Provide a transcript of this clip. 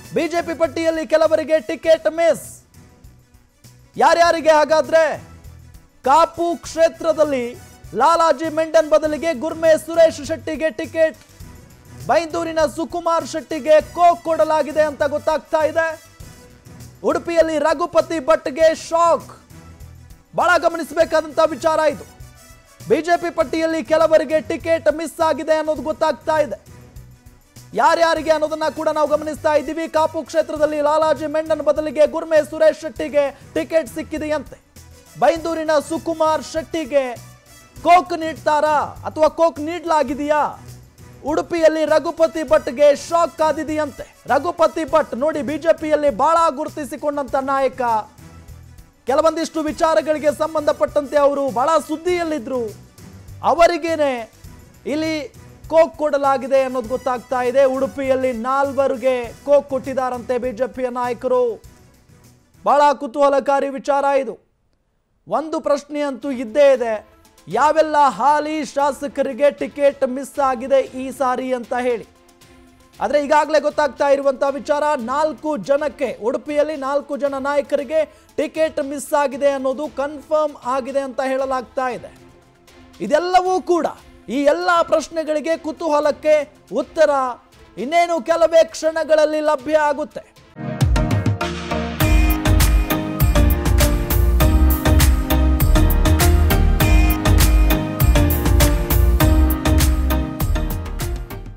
BJP ಪಟ್ಟಿಯಲ್ಲಿ ಕೆಲವರಿಗೆ ticket miss ಯಾರ್ಯಾರಿಗೆ ಹಾಗಾದ್ರೆ ಕಾಪು ಕ್ಷೇತ್ರದಲ್ಲಿ ಲಾಲಾಜಿ ಮೆಂಡನ್ ಬದಲಿಗೆ ಗುರ್ಮೆ ಸುರೇಶ್ ಶೆಟ್ಟಿಗೆ ಟಿಕೆಟ್ ಬೈಂದೂರಿನ ಸುಕುಮಾರ್ ಶೆಟ್ಟಿಗೆ ಕೋಕ್ ಕೊಡಲಾಗಿದೆ ಅಂತ ಗೊತ್ತಾಗ್ತಾ ಇದೆ ಉಡುಪಿಯಲ್ಲಿ ರಘುಪತಿ ಭಟ್ಗೆ ಶಾಕ್ ಬಹಳ ಗಮನಿಸಬೇಕಾದಂತ ವಿಚಾರ ಇದು ಬಿಜೆಪಿ ಪಟ್ಟಿಯಲ್ಲಿ ಕೆಲವರಿಗೆ ಟಿಕೆಟ್ ಮಿಸ್ ಆಗಿದೆ ಅನ್ನೋದು ಗೊತ್ತಾಗ್ತಾ ಇದೆ ಯಾರ್ಯಾರಿಗೆ ಅನ್ನೋದನ್ನ ಕೂಡ ನಾವು ಗಮನಿಸ್ತಾ ಇದ್ದೀವಿ ಕಾಪು ಕ್ಷೇತ್ರದಲ್ಲಿ ಲಾಲಾಜಿ ಮೆಂಡನ್ ಬದಲಿಗೆ ಗುರ್ಮೆ ಸುರೇಶ್ ಶೆಟ್ಟಿಗೆ ಟಿಕೆಟ್ ಸಿಕ್ಕಿದೆಯಂತೆ ಬೈಂದೂರಿನ ಸುಕುಮಾರ್ ಶೆಟ್ಟಿಗೆ ಕೋಕ್ ನೀಡ್ತಾರಾ ಅಥವಾ ಕೋಕ್ ನೀಡಲಾಗಿದೆಯಾ ಉಡುಪಿಯಲ್ಲಿ ರಘುಪತಿ ಭಟ್ಗೆ ಶಾಕ್ ಕಾದಿದೆಯಂತೆ ರಘುಪತಿ ಭಟ್ ನೋಡಿ ಬಿಜೆಪಿಯಲ್ಲಿ ಬಹಳ ಗುರುತಿಸಿಕೊಂಡಂತ ನಾಯಕ ಕೆಲವೊಂದಿಷ್ಟು ವಿಚಾರಗಳಿಗೆ ಸಂಬಂಧಪಟ್ಟಂತೆ ಅವರು ಬಹಳ ಸುದ್ದಿಯಲ್ಲಿದ್ರು ಅವರಿಗೇನೆ ಇಲ್ಲಿ ಕೋಕ್ ಕೊಡಲಾಗಿದೆ ಅನ್ನೋದು ಗೊತ್ತಾಗ್ತಾ ಇದೆ ಉಡುಪಿಯಲ್ಲಿ ನಾಲ್ವರಿಗೆ ಕೋಕ್ ಕೊಟ್ಟಿದ್ದಾರಂತೆ ಬಿಜೆಪಿಯ ನಾಯಕರು ಬಹಳ ಕುತೂಹಲಕಾರಿ ವಿಚಾರ ಇದು ಒಂದು ಪ್ರಶ್ನೆ ಅಂತೂ ಇದ್ದೇ ಇದೆ ಯಾವೆಲ್ಲ ಹಾಲಿ ಶಾಸಕರಿಗೆ ಟಿಕೆಟ್ ಮಿಸ್ ಆಗಿದೆ ಈ ಸಾರಿ ಅಂತ ಹೇಳಿ ಆದರೆ ಈಗಾಗಲೇ ಗೊತ್ತಾಗ್ತಾ ಇರುವಂತ ವಿಚಾರ ನಾಲ್ಕು ಜನಕ್ಕೆ ಉಡುಪಿಯಲ್ಲಿ ನಾಲ್ಕು ಜನ ನಾಯಕರಿಗೆ ಟಿಕೆಟ್ ಮಿಸ್ ಆಗಿದೆ ಅನ್ನೋದು ಕನ್ಫರ್ಮ್ ಆಗಿದೆ ಅಂತ ಹೇಳಲಾಗ್ತಾ ಇದೆ ಇದೆಲ್ಲವೂ ಕೂಡ ಈ ಎಲ್ಲ ಪ್ರಶ್ನೆಗಳಿಗೆ ಕುತೂಹಲಕ್ಕೆ ಉತ್ತರ ಇನ್ನೇನು ಕೆಲವೇ ಕ್ಷಣಗಳಲ್ಲಿ ಲಭ್ಯ ಆಗುತ್ತೆ